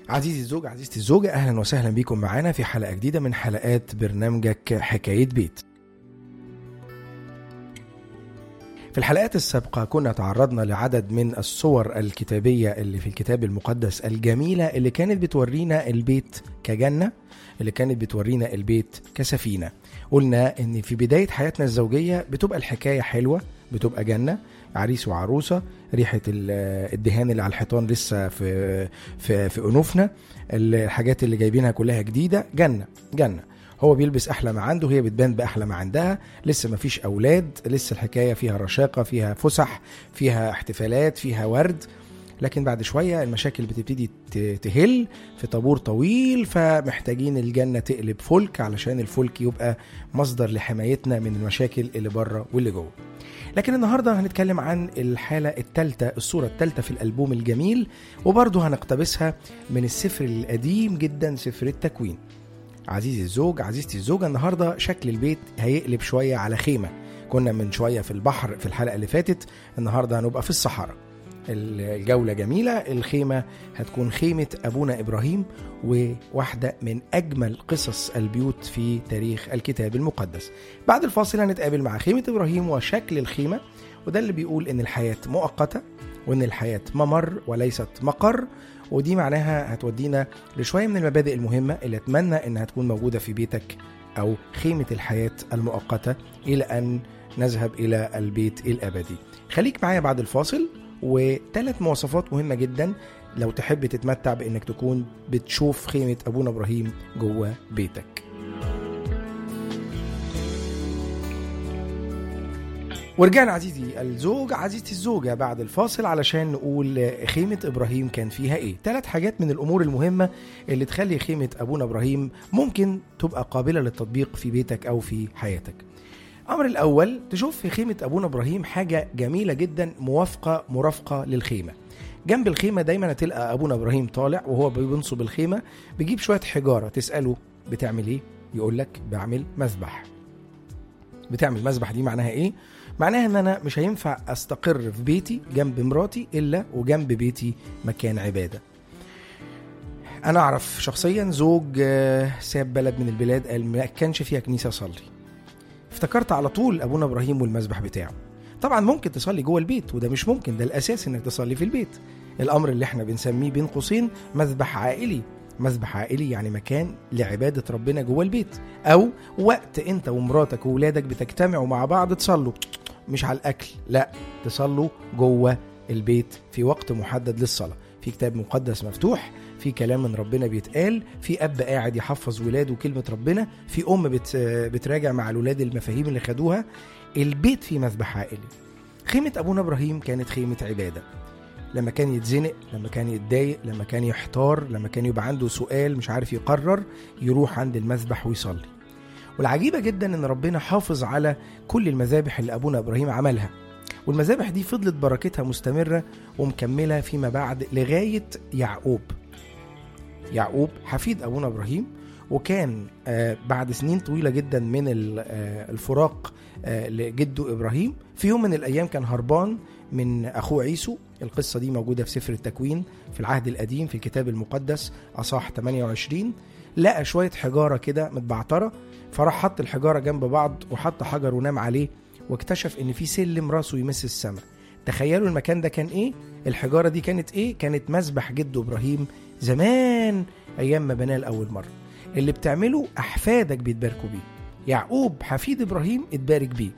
عزيزي الزوج عزيزتي الزوجة أهلا وسهلا بكم معنا في حلقة جديدة من حلقات برنامجك حكاية بيت في الحلقات السابقة كنا تعرضنا لعدد من الصور الكتابية اللي في الكتاب المقدس الجميلة اللي كانت بتورينا البيت كجنة اللي كانت بتورينا البيت كسفينة قلنا ان في بداية حياتنا الزوجية بتبقى الحكاية حلوة بتبقى جنة عريس وعروسة ريحة ال- الدهان اللي على الحيطان لسه في في في أنوفنا الحاجات اللي جايبينها كلها جديدة جنة جنة هو بيلبس احلى ما عنده هي بتبان باحلى ما عندها لسه ما فيش اولاد لسه الحكايه فيها رشاقه فيها فسح فيها احتفالات فيها ورد لكن بعد شويه المشاكل بتبتدي ت- تهل في طابور طويل فمحتاجين الجنه تقلب فلك علشان الفلك يبقى مصدر لحمايتنا من المشاكل اللي بره واللي جوه لكن النهارده هنتكلم عن الحاله الثالثه الصوره الثالثه في الالبوم الجميل وبرضه هنقتبسها من السفر القديم جدا سفر التكوين عزيزي الزوج عزيزتي الزوجة النهاردة شكل البيت هيقلب شوية على خيمة كنا من شوية في البحر في الحلقة اللي فاتت النهاردة هنبقى في الصحراء الجولة جميلة الخيمة هتكون خيمة أبونا إبراهيم وواحدة من أجمل قصص البيوت في تاريخ الكتاب المقدس بعد الفاصل هنتقابل مع خيمة إبراهيم وشكل الخيمة وده اللي بيقول إن الحياة مؤقتة وإن الحياة ممر وليست مقر ودي معناها هتودينا لشوية من المبادئ المهمة اللي أتمنى إنها تكون موجودة في بيتك أو خيمة الحياة المؤقتة إلى أن نذهب إلى البيت الأبدي خليك معايا بعد الفاصل وثلاث مواصفات مهمة جدا لو تحب تتمتع بإنك تكون بتشوف خيمة أبونا إبراهيم جوه بيتك ورجعنا عزيزي الزوج عزيزتي الزوجة بعد الفاصل علشان نقول خيمة إبراهيم كان فيها إيه ثلاث حاجات من الأمور المهمة اللي تخلي خيمة أبونا إبراهيم ممكن تبقى قابلة للتطبيق في بيتك أو في حياتك الأمر الأول تشوف في خيمة أبونا إبراهيم حاجة جميلة جدا موافقة مرافقة للخيمة جنب الخيمة دايما هتلقى أبونا إبراهيم طالع وهو بينصب الخيمة بيجيب شوية حجارة تسأله بتعمل إيه؟ يقول لك بعمل مذبح بتعمل مذبح دي معناها إيه؟ معناها ان انا مش هينفع استقر في بيتي جنب مراتي الا وجنب بيتي مكان عباده انا اعرف شخصيا زوج آه، ساب بلد من البلاد قال ما كانش فيها كنيسه اصلي افتكرت على طول ابونا ابراهيم والمذبح بتاعه طبعا ممكن تصلي جوه البيت وده مش ممكن ده الاساس انك تصلي في البيت الامر اللي احنا بنسميه بين قوسين مذبح عائلي مذبح عائلي يعني مكان لعباده ربنا جوه البيت او وقت انت ومراتك وولادك بتجتمعوا مع بعض تصلوا مش على الاكل لا تصلوا جوه البيت في وقت محدد للصلاه في كتاب مقدس مفتوح في كلام من ربنا بيتقال في اب قاعد يحفظ ولاده كلمه ربنا في ام بت بتراجع مع الولاد المفاهيم اللي خدوها البيت فيه مذبح عائلي خيمه ابونا ابراهيم كانت خيمه عباده لما كان يتزنق لما كان يتضايق لما كان يحتار لما كان يبقى عنده سؤال مش عارف يقرر يروح عند المذبح ويصلي والعجيبة جدا ان ربنا حافظ على كل المذابح اللي ابونا ابراهيم عملها والمذابح دي فضلت بركتها مستمرة ومكملة فيما بعد لغاية يعقوب يعقوب حفيد ابونا ابراهيم وكان آه، بعد سنين طويلة جدا من ال- آه، الفراق آه، لجده ابراهيم في يوم من الايام كان هربان من اخوه عيسو القصة دي موجودة في سفر التكوين في العهد القديم في الكتاب المقدس اصح 28 لقى شوية حجارة كده متبعترة فراح حط الحجارة جنب بعض وحط حجر ونام عليه واكتشف ان في سلم راسه يمس السماء تخيلوا المكان ده كان ايه الحجارة دي كانت ايه كانت مذبح جده ابراهيم زمان ايام ما بناه لاول مرة اللي بتعمله احفادك بيتباركوا بيه يعقوب حفيد ابراهيم اتبارك بيه